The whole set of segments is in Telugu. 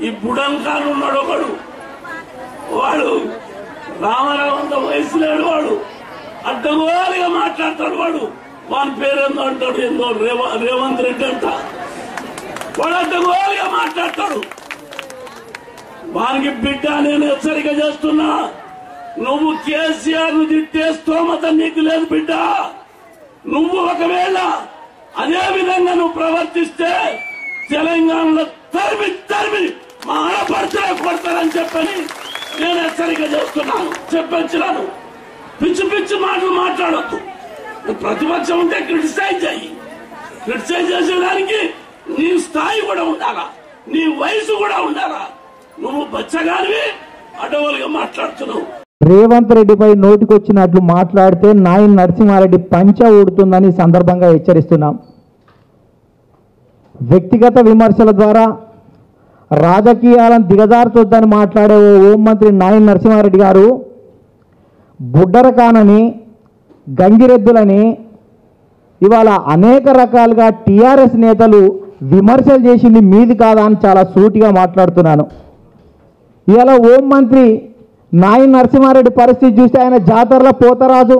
ఈ బుడన్ ఖాన్ ఉన్నాడు ఒకడు వాడు రామారావంత వయసు లేడు వాడు అడ్డగోలుగా మాట్లాడతాడు వాడు వాని పేరేందో అంటాడు ఏందో రేవ- రేవంత్ రెడ్డి అంట వాడు అడ్డగోలుగా మాట్లాడతాడు వానికి బిడ్డ నేను హెచ్చరిక చేస్తున్నా నువ్వు కేసీఆర్ ను తిట్టే స్తోమత నీకు లేదు బిడ్డ నువ్వు ఒకవేళ అదే విధంగా నువ్వు ప్రవర్తిస్తే తెలంగాణలో తరిమి తరిమి మా ఆడపడుతున్నా కొడతారని చెప్పని నేను హెచ్చరిక చేస్తున్నాను చెప్పించినాను పిచ్చి పిచ్చి మాటలు మాట్లాడొద్దు ప్రతిపక్షం ఉంటే క్రిటిసైజ్ చెయ్యి క్రిటిసైజ్ చేసేదానికి నీ స్థాయి కూడా ఉండాలా నీ వయసు కూడా ఉండాలా నువ్వు బచ్చగానివి అడవులుగా మాట్లాడుతున్నావు రేవంత్ రెడ్డిపై నోటికొచ్చినట్లు మాట్లాడితే నాయన్ నరసింహారెడ్డి పంచ ఊడుతుందని ఈ సందర్భంగా హెచ్చరిస్తున్నాం వ్యక్తిగత విమర్శల ద్వారా రాజకీయాలను దిగజార్చొద్దని మాట్లాడే ఓ హోంమంత్రి నాయన్ నరసింహారెడ్డి గారు బుడ్డరకానని గంగిరెద్దులని ఇవాళ అనేక రకాలుగా టీఆర్ఎస్ నేతలు విమర్శలు చేసింది మీది కాదా అని చాలా సూటిగా మాట్లాడుతున్నాను ఇవాళ హోం మంత్రి నాయన్ నరసింహారెడ్డి పరిస్థితి చూస్తే ఆయన జాతరలో పోతరాజు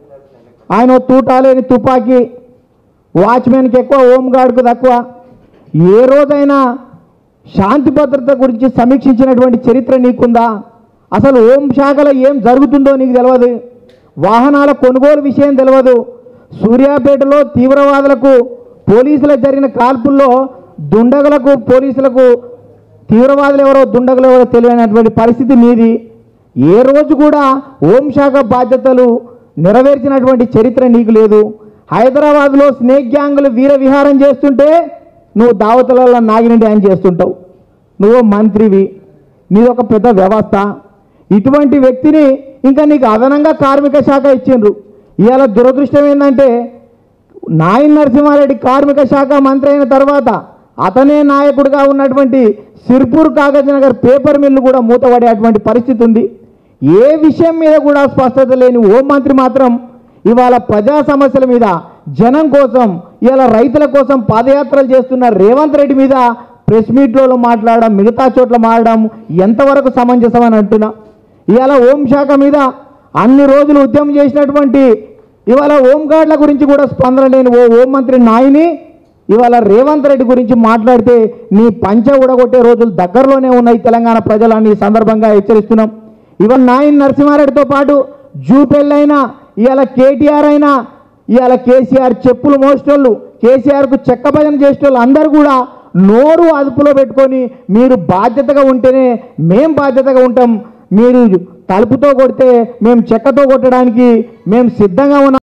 ఆయన ఓ తూటాలేని తుపాకీ వాచ్మెన్కి ఎక్కువ హోం గార్డ్కు తక్కువ ఏ రోజైనా శాంతి భద్రత గురించి సమీక్షించినటువంటి చరిత్ర నీకుందా అసలు హోం శాఖలో ఏం జరుగుతుందో నీకు తెలియదు వాహనాల కొనుగోలు విషయం తెలియదు సూర్యాపేటలో తీవ్రవాదులకు పోలీసులకు జరిగిన కాల్పుల్లో దుండగులకు పోలీసులకు తీవ్రవాదులు ఎవరో దుండగులు ఎవరో తెలియనటువంటి పరిస్థితి మీది ఏ రోజు కూడా హోంశాఖ బాధ్యతలు నెరవేర్చినటువంటి చరిత్ర నీకు లేదు హైదరాబాద్లో స్నేక్ గ్యాంగులు వీర విహారం చేస్తుంటే నువ్వు దావతులలో నాగిని డ్యాన్స్ చేస్తుంటావు నువ్వు మంత్రివి నీది ఒక పెద్ద వ్యవస్థ ఇటువంటి వ్యక్తిని ఇంకా నీకు అదనంగా కార్మిక శాఖ ఇచ్చిండ్రు ఇవాళ దురదృష్టం ఏంటంటే నాయన్ నరసింహారెడ్డి కార్మిక శాఖ మంత్రి అయిన తర్వాత అతనే నాయకుడిగా ఉన్నటువంటి సిర్పూర్ కాగజ్ నగర్ పేపర్ మిల్లు కూడా మూతపడేటువంటి పరిస్థితి ఉంది ఏ విషయం మీద కూడా స్పష్టత లేని హోం మంత్రి మాత్రం ఇవాళ ప్రజా సమస్యల మీద జనం కోసం ఇవాళ రైతుల కోసం పాదయాత్రలు చేస్తున్న రేవంత్ రెడ్డి మీద ప్రెస్ మీట్లో మాట్లాడడం మిగతా చోట్ల మాట్లాడడం ఎంతవరకు సమంజసం అని అంటున్నా ఇవాళ హోంశాఖ మీద అన్ని రోజులు ఉద్యమం చేసినటువంటి ఇవాళ హోంగార్డుల గురించి కూడా స్పందన లేని ఓ హోం మంత్రి నాయని ఇవాళ రేవంత్ రెడ్డి గురించి మాట్లాడితే నీ పంచ ఉడగొట్టే రోజులు దగ్గరలోనే ఉన్నాయి తెలంగాణ ప్రజలని ఈ సందర్భంగా హెచ్చరిస్తున్నాం ఇవాళ నాయన్ నరసింహారెడ్డితో పాటు జూపెళ్ళైనా ఇవాళ కేటీఆర్ అయినా ఇవాళ కేసీఆర్ చెప్పులు మోసేటోళ్ళు కేసీఆర్కు చెక్క భజన చేసేటోళ్ళు అందరూ కూడా నోరు అదుపులో పెట్టుకొని మీరు బాధ్యతగా ఉంటేనే మేం బాధ్యతగా ఉంటాం మీరు తలుపుతో కొడితే మేము చెక్కతో కొట్టడానికి మేము సిద్ధంగా ఉన్నాం